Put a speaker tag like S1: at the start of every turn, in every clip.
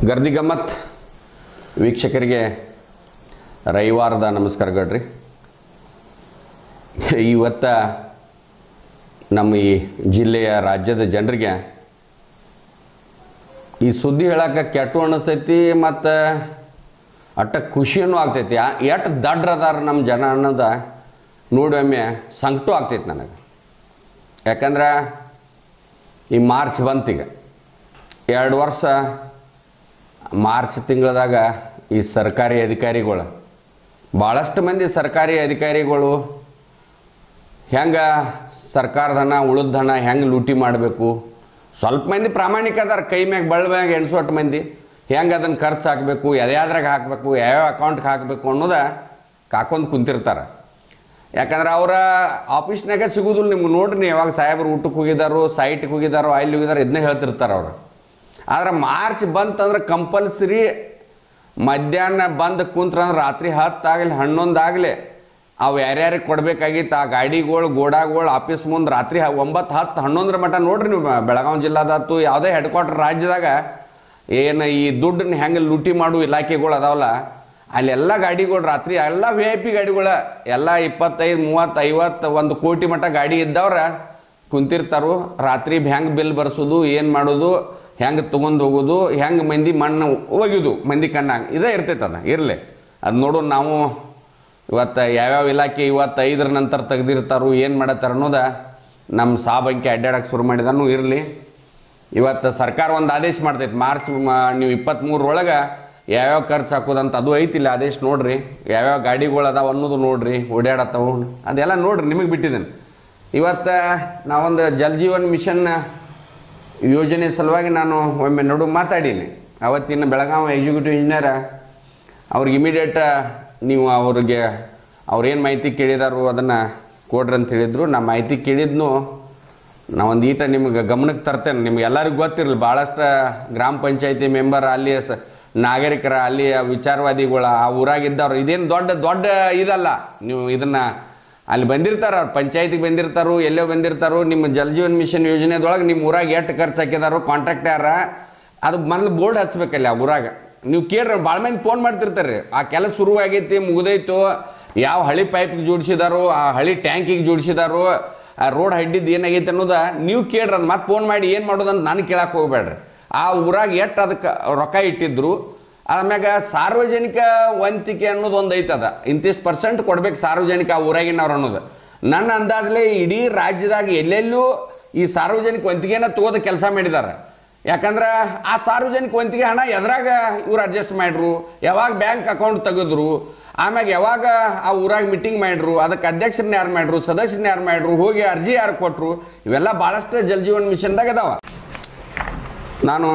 S1: ಗರ್ದಿ ಗಮ್ಮತ್ ವೀಕ್ಷಕರಿಗೆ ರವಿವಾರದ ನಮಸ್ಕಾರಗಳ್ರಿ ಇವತ್ತ ನಮ್ಮ ಈ ಜಿಲ್ಲೆಯ ರಾಜ್ಯದ ಜನರಿಗೆ ಈ ಸುದ್ದಿ ಹೇಳಕ್ಕೆ ಕೆಟ್ಟು ಅನಿಸ್ತೈತಿ ಮತ್ತು ಅಟ್ಟ ಖುಷಿಯೂ ಆಗ್ತೈತಿ ಎಷ್ಟು ದಡ್ರದಾರ ನಮ್ಮ ಜನ ಅನ್ನೋದ ನೋಡಿ ಒಮ್ಮೆ ಸಂಕಟು ಆಗ್ತೈತಿ ನನಗೆ ಯಾಕಂದ್ರೆ ಈ ಮಾರ್ಚ್ ಬಂತೀಗ ಎರಡು ವರ್ಷ ಮಾರ್ಚ್ ತಿಂಗಳದಾಗ ಈ ಸರ್ಕಾರಿ ಅಧಿಕಾರಿಗಳು ಭಾಳಷ್ಟು ಮಂದಿ ಸರ್ಕಾರಿ ಅಧಿಕಾರಿಗಳು ಹೆಂಗೆ ಸರ್ಕಾರದ ಹಣ ಉಳಿದ ಹಣ ಹೆಂಗೆ ಲೂಟಿ ಮಾಡಬೇಕು ಸ್ವಲ್ಪ ಮಂದಿ ಪ್ರಾಮಾಣಿಕ ಅದಾರ ಕೈ ಮ್ಯಾಗ ಬಳ್ಳ ಮ್ಯಾಗ ಎಣ್ಸೋಟ್ಟು ಮಂದಿ ಹೆಂಗೆ ಅದನ್ನು ಖರ್ಚು ಹಾಕಬೇಕು ಯಾವ್ಯಾವ್ದ್ರಾಗ ಹಾಕಬೇಕು ಯಾವ್ಯಾವ ಅಕೌಂಟ್ಗೆ ಹಾಕಬೇಕು ಅನ್ನೋದ ಕಾಕೊಂಡ್ ಕುಂತಿರ್ತಾರೆ ಯಾಕಂದ್ರೆ ಅವರ ಆಫೀಸ್ನಾಗ ಸಿಗೋದಿಲ್ಲ ನಿಮ್ಗೆ ನೋಡ್ರಿ ನೀವು ಯಾವಾಗ ಸಾಹೇಬ್ರು ಊಟಕ್ಕೆ ಹೋಗಿದ್ದಾರೋ ಸೈಟ್ಗೆ ಹೋಗಿದ್ದಾರೋ ಅಲ್ಲಿ ಹೋಗಿದಾರೋ ಇದನ್ನೇ ಹೇಳ್ತಿರ್ತಾರೆ ಅವರು ಆದ್ರೆ ಮಾರ್ಚ್ ಬಂತಂದ್ರೆ ಕಂಪಲ್ಸರಿ ಮಧ್ಯಾಹ್ನ ಬಂದು ಕುಂತ್ರಂದ್ರೆ ರಾತ್ರಿ ಹತ್ತಾಗಲಿ ಹನ್ನೊಂದಾಗಲಿ ಅವು ಯಾರ್ಯಾರಿಗೆ ಕೊಡಬೇಕಾಗಿತ್ತು ಆ ಗಾಡಿಗಳು ಗೋಡಾಗಳು ಆಫೀಸ್ ಮುಂದೆ ರಾತ್ರಿ ಹ- ಒಂಬತ್ತು ಹತ್ತು ಹನ್ನೊಂದರ ಮಟ್ಟ ನೋಡ್ರಿ ನೀವು ಬೆಳಗಾವಿ ಜಿಲ್ಲಾದಾತು ಯಾವುದೇ ಹೆಡ್ ಕ್ವಾರ್ಟರ್ ರಾಜ್ಯದಾಗ ಏನು ಈ ದುಡ್ಡನ್ನ ಹೆಂಗೆ ಲೂಟಿ ಮಾಡು ಇಲಾಖೆಗಳು ಅದಾವಲ್ಲ ಅಲ್ಲೆಲ್ಲ ಗಾಡಿಗಳು ರಾತ್ರಿ ಎಲ್ಲ ವಿ ಐ ಪಿ ಗಾಡಿಗಳ ಎಲ್ಲ ಇಪ್ಪತ್ತೈದು ಮೂವತ್ತು ಐವತ್ತು ಒಂದು ಕೋಟಿ ಮಟ್ಟ ಗಾಡಿ ಇದ್ದವ್ರ ಕುಂತಿರ್ತಾರು ರಾತ್ರಿ ಹೆಂಗೆ ಬಿಲ್ ಬರ್ಸೋದು ಏನು ಮಾಡೋದು ಹೆಂಗೆ ತೊಗೊಂಡು ಹೋಗೋದು ಹೆಂಗೆ ಮಂದಿ ಮಣ್ಣು ಒಗೆಯೋದು ಮಂದಿ ಕಣ್ಣಾಗ ಇದೇ ಇರ್ತೈತೆ ಅದ ಇರಲಿ ಅದು ನೋಡು ನಾವು ಇವತ್ತು ಯಾವ್ಯಾವ ಇಲಾಖೆ ಇವತ್ತು ಐದರ ನಂತರ ತೆಗ್ದಿರ್ತಾರೋ ಏನು ಮಾಡತ್ತಾರ ಅನ್ನೋದ ನಮ್ಮ ಸಾಬಂಕಿ ಅಡ್ಡಾಡಕ್ಕೆ ಶುರು ಮಾಡಿದನು ಇರಲಿ ಇವತ್ತು ಸರ್ಕಾರ ಒಂದು ಆದೇಶ ಮಾಡ್ತೈತೆ ಮಾರ್ಚ್ ಮ- ನೀವು ಇಪ್ಪತ್ತ್ಮೂರರೊಳಗೆ ಯಾವ್ಯಾವ ಖರ್ಚು ಹಾಕೋದಂತ ಅದು ಐತಿಲ್ಲ ಆದೇಶ ನೋಡ್ರಿ ಯಾವ್ಯಾವ ಗಾಡಿಗಳು ಅದಾವ ಅನ್ನೋದು ನೋಡ್ರಿ ಓಡಾಡತ್ತವು ಅದೆಲ್ಲ ನೋಡ್ರಿ ನಿಮಗೆ ಬಿಟ್ಟಿದ್ದೇನೆ ಇವತ್ತು ನಾವೊಂದು ಜಲ್ ಜೀವನ್ ಮಿಷನ್ ಯೋಜನೆ ಸಲುವಾಗಿ ನಾನು ಒಮ್ಮೆ ನಡು ಮಾತಾಡೀನಿ ಅವತ್ತಿನ ಬೆಳಗಾವಿ ಎಕ್ಸಿಕ್ಯೂಟಿವ್ ಇಂಜಿನಿಯರ್ ಅವ್ರಿಗೆ ಇಮಿಡಿಯೇಟ್ ನೀವು ಅವ್ರಿಗೆ ಅವ್ರೇನು ಮಾಹಿತಿ ಕೇಳಿದಾರೋ ಅದನ್ನು ಕೊಡ್ರಿ ಅಂತ ಹೇಳಿದ್ರು ನಾ ಮಾಹಿತಿ ಕೇಳಿದ್ನು ನಾವೊಂದು ಈಟ ನಿಮ್ಗೆ ಗಮನಕ್ಕೆ ತರ್ತೇನೆ ನಿಮ್ಗೆ ಎಲ್ಲರಿಗೂ ಗೊತ್ತಿರಲಿ ಭಾಳಷ್ಟು ಗ್ರಾಮ ಪಂಚಾಯತಿ ಮೆಂಬರ್ ಅಲ್ಲಿ ಸ ನಾಗರಿಕರ ಅಲ್ಲಿಯ ವಿಚಾರವಾದಿಗಳ ಆ ಊರಾಗಿದ್ದವ್ರು ಇದೇನು ದೊಡ್ಡ ದೊಡ್ಡ ಇದಲ್ಲ ನೀವು ಇದನ್ನು ಅಲ್ಲಿ ಬಂದಿರ್ತಾರ ಅವ್ರು ಪಂಚಾಯತಿಗೆ ಬಂದಿರ್ತಾರೋ ಎಲ್ಲೋ ಬಂದಿರ್ತಾರೋ ನಿಮ್ಮ ಜಲ್ ಜೀವನ್ ಮಿಷನ್ ಯೋಜನೆದೊಳಗೆ ನಿಮ್ಮ ಊರಾಗ ಎಷ್ಟು ಖರ್ಚು ಹಾಕಿದಾರೋ ಕಾಂಟ್ರಾಕ್ಟ್ ಯಾರ ಅದು ಮೊದಲು ಬೋರ್ಡ್ ಹಚ್ಬೇಕಲ್ಲಿ ಆ ಊರಾಗ ನೀವು ಕೇಳ್ರಿ ಭಾಳ ಮಂದಿ ಫೋನ್ ಮಾಡ್ತಿರ್ತಾರೆ ಆ ಕೆಲಸ ಶುರುವಾಗೈತಿ ಮುಗ್ದೈತು ಯಾವ ಹಳಿ ಪೈಪ್ಗೆ ಜೋಡಿಸಿದಾರೋ ಆ ಹಳಿ ಟ್ಯಾಂಕಿಗೆ ಜೋಡಿಸಿದಾರೋ ಆ ರೋಡ್ ಹಡ್ಡಿದ್ದು ಏನಾಗೈತೆ ಅನ್ನೋದ ನೀವು ಕೇಳ್ರಿ ಅದು ಮತ್ತೆ ಫೋನ್ ಮಾಡಿ ಏನು ಮಾಡೋದಂತ ನಾನು ಕೇಳಕ್ಕೆ ಹೋಗ್ಬೇಡ್ರಿ ಆ ಊರಾಗ ಎಷ್ಟು ಅದಕ್ಕೆ ರೊಕ್ಕ ಇಟ್ಟಿದ್ರು ಆಮ್ಯಾಗ ಸಾರ್ವಜನಿಕ ವಂತಿಕೆ ಅನ್ನೋದು ಒಂದು ಐತದ ಇಂತಿಷ್ಟು ಪರ್ಸೆಂಟ್ ಕೊಡ್ಬೇಕು ಸಾರ್ವಜನಿಕ ಆ ಊರಾಗಿನವ್ರು ಅನ್ನೋದು ನನ್ನ ಅಂದಾಜಲ್ಲಿ ಇಡೀ ರಾಜ್ಯದಾಗ ಎಲ್ಲೆಲ್ಲೂ ಈ ಸಾರ್ವಜನಿಕ ವಂತಿಗೆನ ತಗೋದ ಕೆಲಸ ಮಾಡಿದ್ದಾರೆ ಯಾಕಂದ್ರೆ ಆ ಸಾರ್ವಜನಿಕ ವಂತಿಗೆ ಹಣ ಎದ್ರಾಗ ಇವ್ರು ಅಡ್ಜಸ್ಟ್ ಮಾಡ್ರು ಯಾವಾಗ ಬ್ಯಾಂಕ್ ಅಕೌಂಟ್ ತೆಗೆದ್ರು ಆಮ್ಯಾಗ ಯಾವಾಗ ಆ ಊರಾಗ ಮೀಟಿಂಗ್ ಮಾಡ್ರು ಅದಕ್ಕೆ ಅಧ್ಯಕ್ಷರನ್ನ ಯಾರು ಮಾಡ್ರು ಸದಸ್ಯರನ್ನ ಯಾರು ಮಾಡ್ರು ಹೋಗಿ ಅರ್ಜಿ ಯಾರು ಕೊಟ್ರು ಇವೆಲ್ಲ ಭಾಳಷ್ಟು ಜಲ್ ಜೀವನ್ ಮಿಷನ್ದಾಗ ಅದಾವ ನಾನು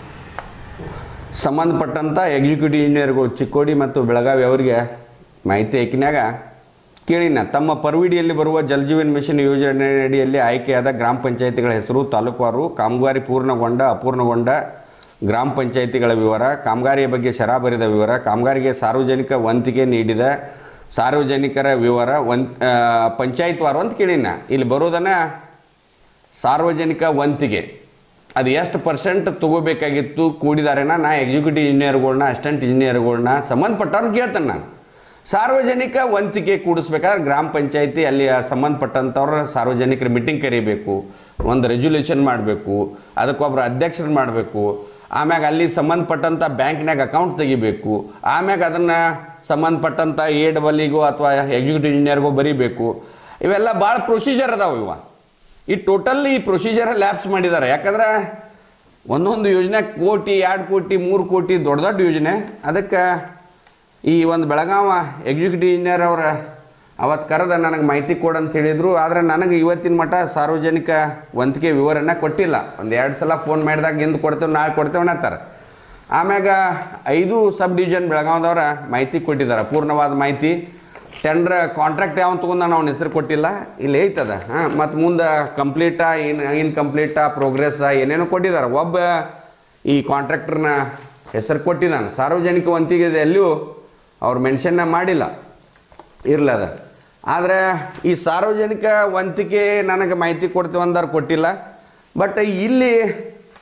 S1: ಸಂಬಂಧಪಟ್ಟಂಥ ಎಕ್ಸಿಕ್ಯೂಟಿವ್ ಇಂಜಿನಿಯರ್ಗಳು ಚಿಕ್ಕೋಡಿ ಮತ್ತು ಬೆಳಗಾವಿ ಅವರಿಗೆ ಮಾಹಿತಿ ಹಾಕಿನಾಗ ಕೇಳಿನ ತಮ್ಮ ಪರ್ವಿಡಿಯಲ್ಲಿ ಬರುವ ಜಲ್ ಜೀವನ್ ಮಿಷನ್ ಯೋಜನೆ ಅಡಿಯಲ್ಲಿ ಆಯ್ಕೆಯಾದ ಗ್ರಾಮ ಪಂಚಾಯಿತಿಗಳ ಹೆಸರು ತಾಲೂಕುವಾರು ಕಾಮಗಾರಿ ಪೂರ್ಣಗೊಂಡ ಅಪೂರ್ಣಗೊಂಡ ಗ್ರಾಮ ಪಂಚಾಯಿತಿಗಳ ವಿವರ ಕಾಮಗಾರಿಯ ಬಗ್ಗೆ ಶರಾ ಬರೆದ ವಿವರ ಕಾಮಗಾರಿಗೆ ಸಾರ್ವಜನಿಕ ವಂತಿಗೆ ನೀಡಿದ ಸಾರ್ವಜನಿಕರ ವಿವರ ವಂತ್ ಪಂಚಾಯತ್ ವಾರು ಅಂತ ಕೇಳಿನ ಇಲ್ಲಿ ಬರೋದನ್ನ ಸಾರ್ವಜನಿಕ ವಂತಿಗೆ ಅದು ಎಷ್ಟು ಪರ್ಸೆಂಟ್ ತಗೋಬೇಕಾಗಿತ್ತು ಕೂಡಿದಾರೇನ ನಾ ಎಕ್ಸಿಕ್ಯೂಟಿವ್ ಇಂಜಿನಿಯರ್ಗಳ್ನ ಅಸಿಸ್ಟೆಂಟ್ ಇಂಜಿನಿಯರ್ಗಳ್ನ ಸಂಬಂಧಪಟ್ಟವ್ರು ಕೇಳ್ತೇನೆ ನಾನು ಸಾರ್ವಜನಿಕ ವಂತಿಗೆ ಕೂಡಿಸ್ಬೇಕಾದ್ರೆ ಗ್ರಾಮ ಪಂಚಾಯತಿ ಅಲ್ಲಿ ಸಂಬಂಧಪಟ್ಟಂಥವ್ರ ಸಾರ್ವಜನಿಕರ ಮೀಟಿಂಗ್ ಕರಿಬೇಕು ಒಂದು ರೆಜುಲೇಷನ್ ಮಾಡಬೇಕು ಅದಕ್ಕೊಬ್ಬರು ಅಧ್ಯಕ್ಷರು ಮಾಡಬೇಕು ಆಮ್ಯಾಗ ಅಲ್ಲಿ ಸಂಬಂಧಪಟ್ಟಂಥ ಬ್ಯಾಂಕ್ನಾಗ ಅಕೌಂಟ್ ತೆಗಿಬೇಕು ಆಮ್ಯಾಗ ಅದನ್ನು ಸಂಬಂಧಪಟ್ಟಂಥ ಎ ಡಬಲಿಗೋ ಅಥವಾ ಎಕ್ಸಿಕ್ಯೂಟಿವ್ ಇಂಜಿನಿಯರ್ಗೋ ಬರೀಬೇಕು ಇವೆಲ್ಲ ಭಾಳ ಪ್ರೊಸೀಜರ್ ಅದಾವೆ ಇವ ಈ ಟೋಟಲ್ ಈ ಪ್ರೊಸೀಜರ್ ಲ್ಯಾಬ್ಸ್ ಮಾಡಿದ್ದಾರೆ ಯಾಕಂದ್ರೆ ಒಂದೊಂದು ಯೋಜನೆ ಕೋಟಿ ಎರಡು ಕೋಟಿ ಮೂರು ಕೋಟಿ ದೊಡ್ಡ ದೊಡ್ಡ ಯೋಜನೆ ಅದಕ್ಕೆ ಈ ಒಂದು ಬೆಳಗಾವ ಎಕ್ಸಿಕ್ಯೂಟಿವ್ ಇಂಜಿನಿಯರ್ ಅವರ ಅವತ್ತು ಕರೆದ ನನಗೆ ಮಾಹಿತಿ ಕೊಡು ಅಂತ ಹೇಳಿದರು ಆದರೆ ನನಗೆ ಇವತ್ತಿನ ಮಟ್ಟ ಸಾರ್ವಜನಿಕ ವಂತಿಕೆ ವಿವರನ ಕೊಟ್ಟಿಲ್ಲ ಒಂದು ಎರಡು ಸಲ ಫೋನ್ ಮಾಡಿದಾಗ ಎಂದು ಕೊಡ್ತೇವೆ ನಾಳೆ ಕೊಡ್ತೇವೆ ಅನ್ನತ್ತಾರೆ ಆಮ್ಯಾಗ ಐದು ಸಬ್ ಡಿವಿಷನ್ ಬೆಳಗಾವದವ್ರ ಮಾಹಿತಿ ಕೊಟ್ಟಿದ್ದಾರೆ ಪೂರ್ಣವಾದ ಮಾಹಿತಿ ಟೆಂಡ್ರ್ ಕಾಂಟ್ರಾಕ್ಟ್ ಯಾವ ತೊಗೊಂಡ ಅವ್ನ ಹೆಸರು ಕೊಟ್ಟಿಲ್ಲ ಇಲ್ಲಿ ಐತದ ಹಾಂ ಮತ್ತು ಮುಂದೆ ಕಂಪ್ಲೀಟಾ ಇನ್ ಇನ್ಕಂಪ್ಲೀಟಾ ಪ್ರೋಗ್ರೆಸ್ಸಾ ಏನೇನೋ ಕೊಟ್ಟಿದ್ದಾರೆ ಒಬ್ಬ ಈ ಕಾಂಟ್ರಾಕ್ಟರ್ನ ಹೆಸರು ಕೊಟ್ಟಿದ್ದಾನೆ ಸಾರ್ವಜನಿಕ ವಂತಿಗೆ ಎಲ್ಲಿಯೂ ಅವ್ರು ಮೆನ್ಷನ್ನ ಮಾಡಿಲ್ಲ ಇರ್ಲದ ಆದರೆ ಈ ಸಾರ್ವಜನಿಕ ವಂತಿಕೆ ನನಗೆ ಮಾಹಿತಿ ಕೊಡ್ತೀವಿ ಅಂದಾರು ಕೊಟ್ಟಿಲ್ಲ ಬಟ್ ಇಲ್ಲಿ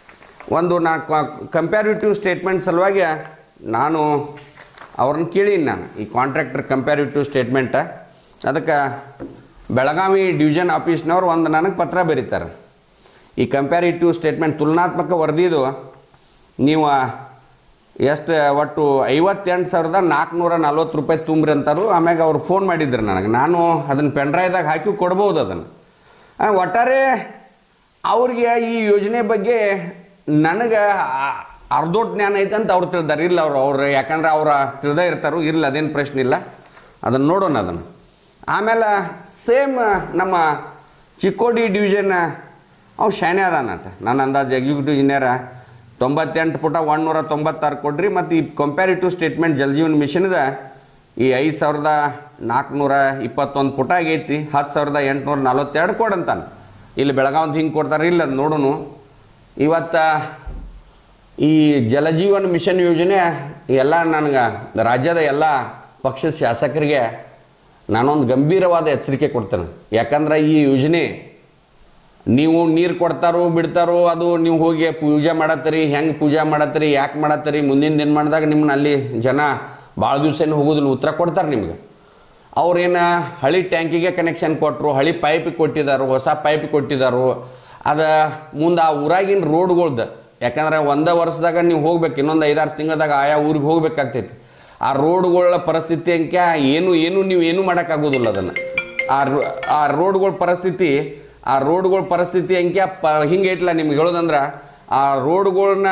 S1: ಒಂದು ನಾ ಕಂಪ್ಯಾರಿಟಿವ್ ಸ್ಟೇಟ್ಮೆಂಟ್ ಸಲುವಾಗಿ ನಾನು ಅವ್ರನ್ನ ಕೇಳೀನಿ ನಾನು ಈ ಕಾಂಟ್ರಾಕ್ಟರ್ ಕಂಪ್ಯಾರಿಟಿವ್ ಸ್ಟೇಟ್ಮೆಂಟ ಅದಕ್ಕೆ ಬೆಳಗಾವಿ ಡಿವಿಷನ್ ಆಫೀಸ್ನವ್ರು ಒಂದು ನನಗೆ ಪತ್ರ ಬರೀತಾರೆ ಈ ಕಂಪ್ಯಾರಿಟಿವ್ ಸ್ಟೇಟ್ಮೆಂಟ್ ತುಲನಾತ್ಮಕ ವರದಿದು ನೀವು ಎಷ್ಟು ಒಟ್ಟು ಐವತ್ತೆಂಟು ಸಾವಿರದ ನಾಲ್ಕುನೂರ ನಲ್ವತ್ತು ರೂಪಾಯಿ ತುಂಬ್ರಿ ಅಂತಾರು ಆಮ್ಯಾಗ ಅವ್ರು ಫೋನ್ ಮಾಡಿದ್ರು ನನಗೆ ನಾನು ಅದನ್ನು ಪೆನ್ಡ್ರೈವ್ದಾಗ ಹಾಕಿ ಕೊಡ್ಬೋದು ಅದನ್ನು ಆ, ಒಟ್ಟಾರೆ ಅವ್ರಿಗೆ ಈ ಯೋಜನೆ ಬಗ್ಗೆ ನನಗೆ ಅರ್ಧೋಟ್ ಜ್ಞಾನ ಐತೆ ಅಂತ ಅವ್ರು ತಿಳಿದಾರೆ ಇಲ್ಲ ಅವ್ರು ಅವ್ರು ಯಾಕಂದ್ರೆ ಅವ್ರ ತಿಳಿದೇ ಇರ್ತಾರೋ ಇರಲಿ ಅದೇನು ಪ್ರಶ್ನೆ ಇಲ್ಲ ಅದನ್ನು ನೋಡೋಣ ಅದನ್ನು ಆಮೇಲೆ ಸೇಮ್ ನಮ್ಮ ಚಿಕ್ಕೋಡಿ ಡಿವಿಷನ್ ಅವು ಶಾನೆ ಅದಾನಟ ನನ್ನ ಅಂದಾಜು ಎಕ್ಸಿಕ್ಯೂಟಿವ್ ಇಂಜಿನಿಯರ ತೊಂಬತ್ತೆಂಟು ಪುಟ ಒಂದುನೂರ ತೊಂಬತ್ತಾರು ಕೊಡ್ರಿ ಮತ್ತು ಈ ಕಂಪ್ಯಾರಿಟಿವ್ ಸ್ಟೇಟ್ಮೆಂಟ್ ಜಲಜೀವನ್ ಮಿಷನ್ದ ಈ ಐದು ಸಾವಿರದ ನಾಲ್ಕುನೂರ ಇಪ್ಪತ್ತೊಂದು ಪುಟ ಆಗೈತಿ ಹತ್ತು ಸಾವಿರದ ಎಂಟುನೂರ ನಲ್ವತ್ತೆರಡು ಕೊಡಂತಾನೆ ಇಲ್ಲಿ ಬೆಳಗಾವ್ದು ಹಿಂಗೆ ಕೊಡ್ತಾರೆ ಇಲ್ಲ ಅದು ನೋಡೋನು ಇವತ್ತು ಈ ಜಲಜೀವನ್ ಮಿಷನ್ ಯೋಜನೆ ಎಲ್ಲ ನನಗೆ ರಾಜ್ಯದ ಎಲ್ಲ ಪಕ್ಷದ ಶಾಸಕರಿಗೆ ನಾನೊಂದು ಗಂಭೀರವಾದ ಎಚ್ಚರಿಕೆ ಕೊಡ್ತೇನೆ ಯಾಕಂದ್ರೆ ಈ ಯೋಜನೆ ನೀವು ನೀರು ಕೊಡ್ತಾರೋ ಬಿಡ್ತಾರೋ ಅದು ನೀವು ಹೋಗಿ ಪೂಜೆ ಮಾಡತ್ತೀರಿ ಹೆಂಗೆ ಪೂಜೆ ಮಾಡತ್ತೀರಿ ಯಾಕೆ ಮಾಡತ್ತೀರಿ ಮುಂದಿನ ದಿನ ಮಾಡಿದಾಗ ನಿಮ್ಮನ್ನ ಅಲ್ಲಿ ಜನ ಭಾಳ ದಿವಸ ಏನು ಹೋಗೋದಿಲ್ಲ ಉತ್ತರ ಕೊಡ್ತಾರೆ ನಿಮ್ಗೆ ಅವ್ರೇನು ಹಳಿ ಟ್ಯಾಂಕಿಗೆ ಕನೆಕ್ಷನ್ ಕೊಟ್ಟರು ಹಳಿ ಪೈಪ್ ಕೊಟ್ಟಿದ್ದಾರೆ ಹೊಸ ಪೈಪ್ ಕೊಟ್ಟಿದ್ದಾರೆ ಅದ ಮುಂದೆ ಆ ಊರಾಗಿನ ರೋಡ್ಗಳ್ದು ಯಾಕಂದ್ರೆ ಒಂದೇ ವರ್ಷದಾಗ ನೀವು ಹೋಗ್ಬೇಕು ಇನ್ನೊಂದು ಐದಾರು ತಿಂಗಳದಾಗ ಆಯಾ ಊರಿಗೆ ಹೋಗ್ಬೇಕಾಗ್ತೈತಿ ಆ ರೋಡ್ಗಳ ಪರಿಸ್ಥಿತಿ ಅಂಕ್ಯ ಏನು ಏನು ನೀವು ಏನು ಮಾಡೋಕ್ಕಾಗೋದಿಲ್ಲ ಅದನ್ನು ಆ ರೋ ಆ ರೋಡ್ಗಳ ಪರಿಸ್ಥಿತಿ ಆ ರೋಡ್ಗಳ ಪರಿಸ್ಥಿತಿ ಅಂಕ್ಯ ಪ ಹಿಂಗೆ ಐತಲ್ಲ ನಿಮ್ಗೆ ಹೇಳೋದಂದ್ರೆ ಆ ರೋಡ್ಗಳ್ನ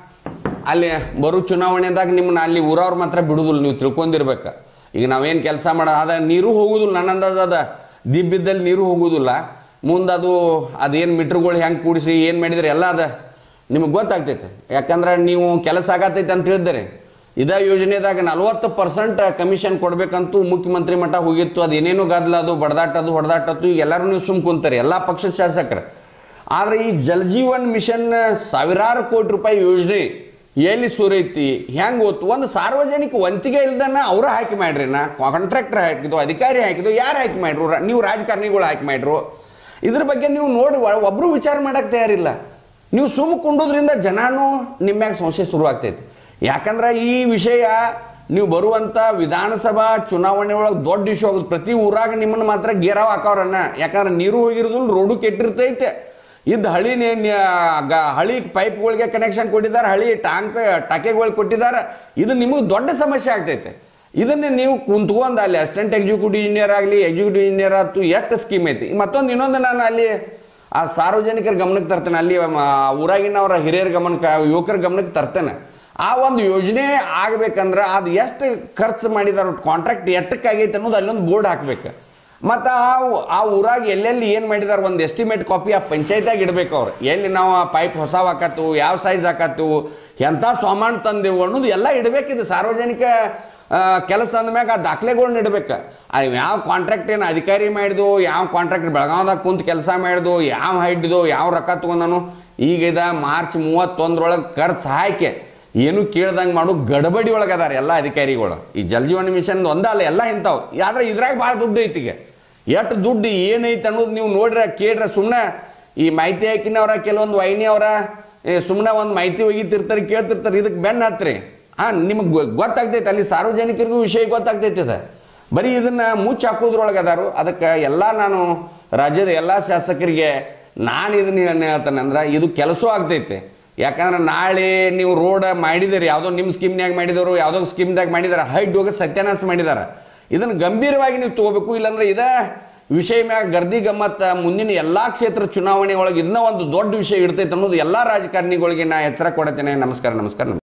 S1: ಅಲ್ಲಿ ಬರೋ ಚುನಾವಣೆದಾಗ ನಿಮ್ಮನ್ನ ಅಲ್ಲಿ ಊರವ್ರು ಮಾತ್ರ ಬಿಡುದಿಲ್ಲ ನೀವು ತಿಳ್ಕೊಂಡಿರ್ಬೇಕು ಈಗ ನಾವೇನು ಕೆಲಸ ಮಾಡ ಅದ ನೀರು ಹೋಗುದಿಲ್ಲ ನನ್ನ ಅಂದಾಜು ಅದ ದಿಬ್ಬಿದ್ದಲ್ಲಿ ನೀರು ಹೋಗುದಿಲ್ಲ ಮುಂದೆ ಅದು ಅದೇನು ಮೀಟ್ರ್ಗಳು ಹೆಂಗೆ ಕೂಡಿಸಿ ಏನು ಮಾಡಿದ್ರೆ ಎಲ್ಲ ಅದ ನಿಮಗೆ ಗೊತ್ತಾಗ್ತೈತೆ ಯಾಕಂದ್ರೆ ನೀವು ಕೆಲಸ ಆಗತೈತೆ ಅಂತ ಹೇಳಿದರೆ ಇದೇ ಯೋಜನೆದಾಗ ನಲ್ವತ್ತು ಪರ್ಸೆಂಟ್ ಕಮಿಷನ್ ಕೊಡಬೇಕಂತೂ ಮುಖ್ಯಮಂತ್ರಿ ಮಟ್ಟ ಹೋಗಿತ್ತು ಅದು ಏನೇನೋ ಗದ್ದಲ ಅದು ಬಡದಾಟದು ಹೊಡೆದಾಟದ್ದು ಈಗ ಎಲ್ಲರೂ ನೀವು ಸುಮ್ ಕುಂತಾರೆ ಎಲ್ಲ ಪಕ್ಷದ ಶಾಸಕರು ಆದರೆ ಈ ಜಲಜೀವನ್ ಮಿಷನ್ ಸಾವಿರಾರು ಕೋಟಿ ರೂಪಾಯಿ ಯೋಜನೆ ಎಲ್ಲಿ ಸುರೈತಿ ಹೆಂಗೆ ಓದ್ತು ಒಂದು ಸಾರ್ವಜನಿಕ ವಂತಿಗೆ ಇಲ್ದನ್ನ ಅವರ ಹಾಕಿ ಮಾಡ್ರಿ ನಾ ಕಾಂಟ್ರಾಕ್ಟರ್ ಹಾಕಿದ್ದು ಅಧಿಕಾರಿ ಹಾಕಿದ್ದು ಯಾರು ಹಾಕಿ ಮಾಡ್ರು ರ- ನೀವು ರಾಜಕಾರಣಿಗಳು ಹಾಕಿ ಮಾಡ್ರು ಇದ್ರ ಬಗ್ಗೆ ನೀವು ನೋಡಿ ಒ- ಒಬ್ರು ವಿಚಾರ ಮಾಡಕ್ಕೆ ತಯಾರಿಲ್ಲ ನೀವು ಸುಮ್ಮ ಕುಂಡೋದ್ರಿಂದ ಜನನೂ ನಿಮ್ಮ್ಯಾಗ ಸಂಶಯ ಶುರು ಆಗ್ತೈತಿ ಯಾಕಂದ್ರೆ ಈ ವಿಷಯ ನೀವು ಬರುವಂಥ ವಿಧಾನಸಭಾ ಚುನಾವಣೆ ಒಳಗೆ ದೊಡ್ಡ ಇಶ್ಯೂ ಆಗುತ್ತೆ ಪ್ರತಿ ಊರಾಗ ನಿಮ್ಮನ್ನು ಮಾತ್ರ ಗೇರಾವ್ ಹಾಕವ್ರನ್ನ ಯಾಕಂದ್ರೆ ನೀರು ಹೋಗಿರೋದಿಲ್ಲ ರೋಡು ಕೆಟ್ಟಿರ್ತೈತೆ ಇದ್ದ ಹಳಿ ನೇ- ನೇ- ಗ- ಹಳಿ ಪೈಪ್ಗಳಿಗೆ ಕನೆಕ್ಷನ್ ಕೊಟ್ಟಿದ್ದಾರೆ ಹಳಿ ಟ್ಯಾಂಕ್ ಟಕೆಗಳು ಕೊಟ್ಟಿದ್ದಾರೆ ಇದು ನಿಮಗೆ ದೊಡ್ಡ ಸಮಸ್ಯೆ ಆಗ್ತೈತೆ ಇದನ್ನ ನೀವು ಕುಂತ್ಕೊಂಡು ಅಲ್ಲಿ ಅಸಿಸ್ಟೆಂಟ್ ಎಕ್ಸಿಕ್ಯೂಟಿವ್ ಇಂಜಿನಿಯರ್ ಆಗಲಿ ಎಕ್ಸಿಕ್ಯೂಟಿವ್ ಇಂಜಿನಿಯರ್ ಆಯ್ತು ಎಷ್ಟು ಸ್ಕೀಮ್ ಐತಿ ಮತ್ತೊಂದು ಇನ್ನೊಂದು ನಾನು ಅಲ್ಲಿ ಆ ಸಾರ್ವಜನಿಕರ ಗಮನಕ್ಕೆ ತರ್ತೇನೆ ಅಲ್ಲಿ ಮ- ಆ ಊರಾಗಿನವರ ಹಿರಿಯರ ಗಮನಕ್ಕೆ ಯುವಕರ ಗಮನಕ್ಕೆ ತರ್ತೇನೆ ಆ ಒಂದು ಯೋಜನೆ ಆಗ್ಬೇಕಂದ್ರೆ ಅದು ಎಷ್ಟು ಖರ್ಚು ಮಾಡಿದಾರ ಕಾಂಟ್ರಾಕ್ಟ್ ಎಷ್ಟಕ್ಕಾಗೈತೆ ಅನ್ನೋದು ಅಲ್ಲೊಂದು ಬೋರ್ಡ್ ಹಾಕ್ಬೇಕು ಮತ್ತು ಆ ಊ- ಆ ಊರಾಗ ಎಲ್ಲೆಲ್ಲಿ ಏನು ಮಾಡಿದಾರೆ ಒಂದು ಎಸ್ಟಿಮೇಟ್ ಕಾಪಿ ಆ ಪಂಚಾಯತ್ಯಾಗ ಇಡ್ಬೇಕು ಅವ್ರು ಎಲ್ಲಿ ನಾವು ಆ ಪೈಪ್ ಹೊಸ ಹಾಕತ್ತು ಯಾವ ಸೈಜ್ ಹಾಕತ್ತು ಎಂಥ ಸಾಮಾನು ತಂದೆವು ಅನ್ನೋದು ಎಲ್ಲ ಇಡಬೇಕಿದು ಸಾರ್ವಜನಿಕ ಆ, ಕೆಲಸ ಅಂದ್ಮ್ಯಾಗ ಆ ದಾಖಲೆಗಳ್ನ ಇಡ್ಬೇಕು ಅವ್ ಯಾವ ಕಾಂಟ್ರಾಕ್ಟ್ ಏನು ಅಧಿಕಾರಿ ಮಾಡಿದ್ವು ಯಾವ ಕಾಂಟ್ರಾಕ್ಟ್ ಬೆಳಗಾವ್ದಾಗ ಕುಂತು ಕೆಲಸ ಮಾಡಿದ್ವು ಯಾವ ಹೈಡ್ದು ಯಾವ ರೊಕ್ಕ ತೊಗೊಂಡನು ಈಗ ಇದ ಮಾರ್ಚ್ ಮೂವತ್ತೊಂದರೊಳಗೆ ಖರ್ಚು ಹಾಕಿ ಏನು ಕೇಳ್ದಂಗೆ ಮಾಡು ಗಡಬಡಿ ಒಳಗೆ ಅದಾರ ಎಲ್ಲ ಅಧಿಕಾರಿಗಳು ಈ ಜಲಜೀವನ ಮಿಷನ್ ಒಂದಲ್ಲ ಎಲ್ಲ ಇಂಥವು ಆದ್ರೆ ಇದ್ರಾಗ ಭಾಳ ದುಡ್ಡು ಐತಿ ಈಗ ಎಷ್ಟು ದುಡ್ಡು ಏನೈತೆ ಅನ್ನೋದು ನೀವು ನೋಡ್ರೆ ಕೇಳ್ರೆ ಸುಮ್ಮನೆ ಈ ಮಾಹಿತಿ ಹಾಕಿನವ್ರ ಕೆಲವೊಂದು ವೈನಿ ಅವರ ಸುಮ್ಮನೆ ಒಂದು ಮಾಹಿತಿ ಒಗಿತಿರ್ತಾರೆ ಕೇಳ್ತಿರ್ತಾರೆ ಇದಕ್ಕೆ ಬೆನ್ನ ಹತ್ರಿ ಹಾಂ ನಿಮಗೆ ಗೊತ್ತಾಗ್ತೈತೆ ಅಲ್ಲಿ ಸಾರ್ವಜನಿಕರಿಗೂ ವಿಷಯ ಗೊತ್ತಾಗ್ತೈತೆ ಇದು ಬರೀ ಇದನ್ನ ಮುಚ್ಚಿ ಹಾಕೋದ್ರೊಳಗೆ ಅದಾರು ಅದಕ್ಕೆ ಎಲ್ಲ ನಾನು ರಾಜ್ಯದ ಎಲ್ಲ ಶಾಸಕರಿಗೆ ನಾನು ಇದನ್ನ ಏನು ಹೇಳ್ತೇನೆ ಅಂದ್ರೆ ಇದು ಕೆಲಸ ಆಗ್ತೈತೆ ಯಾಕಂದ್ರೆ ನಾಳೆ ನೀವು ರೋಡ್ ಮಾಡಿದಿರಿ ಯಾವುದೋ ನಿಮ್ಮ ಸ್ಕೀಮ್ನ್ಯಾಗ ಮಾಡಿದವರು ಯಾವುದೋ ಸ್ಕೀಮ್ದಾಗ ಮಾಡಿದಾರೆ ಹೈಟ್ ಹೋಗಿ ಸತ್ಯಾನಾಶ ಮಾಡಿದಾರೆ ಇದನ್ನು ಗಂಭೀರವಾಗಿ ನೀವು ತಗೋಬೇಕು ಇಲ್ಲಾಂದ್ರೆ ಇದೇ ವಿಷಯ ಮ್ಯಾಗ ಗರ್ದಿ ಗಮ್ಮತ್ತ ಮುಂದಿನ ಎಲ್ಲ ಕ್ಷೇತ್ರ ಚುನಾವಣೆ ಒಳಗೆ ಇದನ್ನ ಒಂದು ದೊಡ್ಡ ವಿಷಯ ಇಡ್ತೈತೆ ಅನ್ನೋದು ಎಲ್ಲ ರಾಜಕಾರಣಿಗಳಿಗೆ ನಾ ಎಚ್ಚರ ಕೊಡ್ತೇನೆ ನಮಸ್ಕಾರ ನಮಸ್ಕಾರ